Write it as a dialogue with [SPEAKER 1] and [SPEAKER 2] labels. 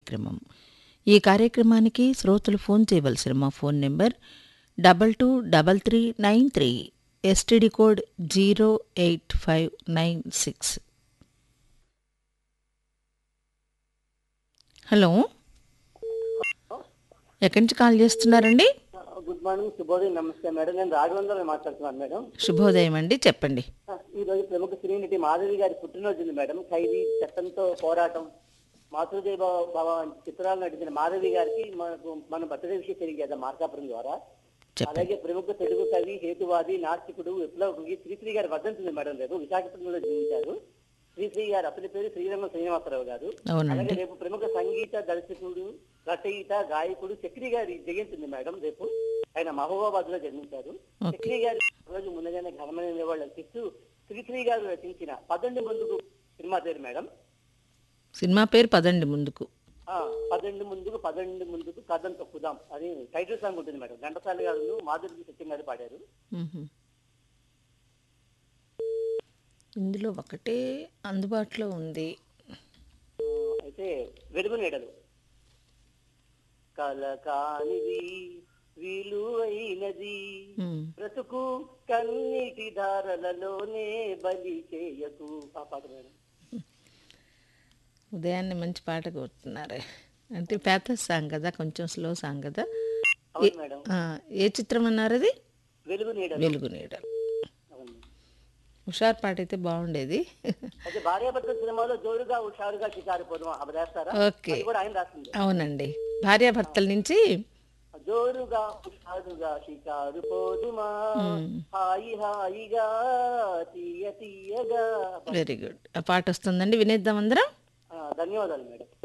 [SPEAKER 1] కార్యక్రమం ఈ కార్యక్రమానికి శ్రోతలు ఫోన్ చేయవలసిన మా phone number double two double three nine three STD code zero eight five nine six hello ఎక్కడి నుంచి కాల్ చేస్తున్నారండి
[SPEAKER 2] గుడ్ మార్నింగ్ శుభోదయం నమస్తే మేడం నేను రాఘవేంద్ర మాట్లాడుతున్నాను మేడం
[SPEAKER 1] శుభోదయం అండి చెప్పండి
[SPEAKER 2] ఈ రోజు ప్రముఖ సినీ నటి మాధవి గారి పుట్టినరోజు ఉంది మేడం ఖైదీ చట్టంతో పోరాటం మాతృదేవ భవ చిత్రాలు నటించిన మాధవి గారికి మనకు మన బర్త్డే విషయం తెలియజేద్దాం మార్కాపురం ద్వారా
[SPEAKER 1] చెప్పండి
[SPEAKER 2] అలాగే ప్రముఖ తెలుగు కవి హేతువాది నాస్తికుడు విప్లవకుడి శ్రీశ్రీ గారి వర్ధంతి ఉంది మేడం రేపు విశాఖపట్నంలో జన్మించారు శ్రీశ్రీ గారు అసలు పేరు శ్రీరంగ శ్రీనివాసరావు గారు అలాగే
[SPEAKER 1] అవునండి
[SPEAKER 2] రేపు ప్రముఖ సంగీత దర్శకుడు రచయిత గాయకుడు చక్రి గారి జయంతి ఉంది మేడం రేపు ఆయన మహబూబాబాద్ లో జన్మించారు
[SPEAKER 1] ఓకే.
[SPEAKER 2] చక్రి గారి రోజు ముందుగానే ఘనమైన నివాళులు అర్పిస్తూ శ్రీశ్రీ గారు రచించిన పదండి ముందుకు సినిమా పేరు మేడం
[SPEAKER 1] సినిమా పేరు పదండి ముందుకు
[SPEAKER 2] ఆ పదండి ముందుకు పదండి ముందుకు కథం తొక్కుదాం అని టైటిల్ సాంగ్ ఉంటుంది మేడం ఘంటసాల గారు మాధురి సత్యం గారు పాడారు
[SPEAKER 1] మ్మ్. ఇందులో ఒకటే అందుబాటులో ఉంది
[SPEAKER 2] ఆ, అయితే వెలుగు నీడలు కల కానిది విలువైనది
[SPEAKER 1] మ్మ్.
[SPEAKER 2] బ్రతుకు కన్నీటి దారలలోనే బలి చేయకు ఆ పాట మేడం
[SPEAKER 1] ఉదయాన్నే మంచి పాట కొడుతున్నారు అంటే పేత సాంగ్ కదా కొంచెం స్లో సాంగ్ కదా
[SPEAKER 2] అవును మేడం
[SPEAKER 1] ఆ, ఏ చిత్రం అన్నారు అది
[SPEAKER 2] వెలుగు నీడలు
[SPEAKER 1] వెలుగు నీడ
[SPEAKER 2] అవును.
[SPEAKER 1] హుషార్ పాట అయితే బాగుండేది
[SPEAKER 2] అయితే భార్యాభర్త సినిమాలో జోరుగా హుషారుగా షికారు పోదాం అవి రాస్తారా
[SPEAKER 1] ఓకే
[SPEAKER 2] అది కూడా ఆయన రాసింది
[SPEAKER 1] అవునండి భార్యాభర్తల నుంచి
[SPEAKER 2] జోరుగా హుషారుగా షికారు పోదుమా హాయి హాయిగా తీయ తీయగా
[SPEAKER 1] వెరీ గుడ్ ఆ పాట వస్తుందండి వినేద్దాం అందరం
[SPEAKER 2] ఆ, ధన్యవాదాలు మేడం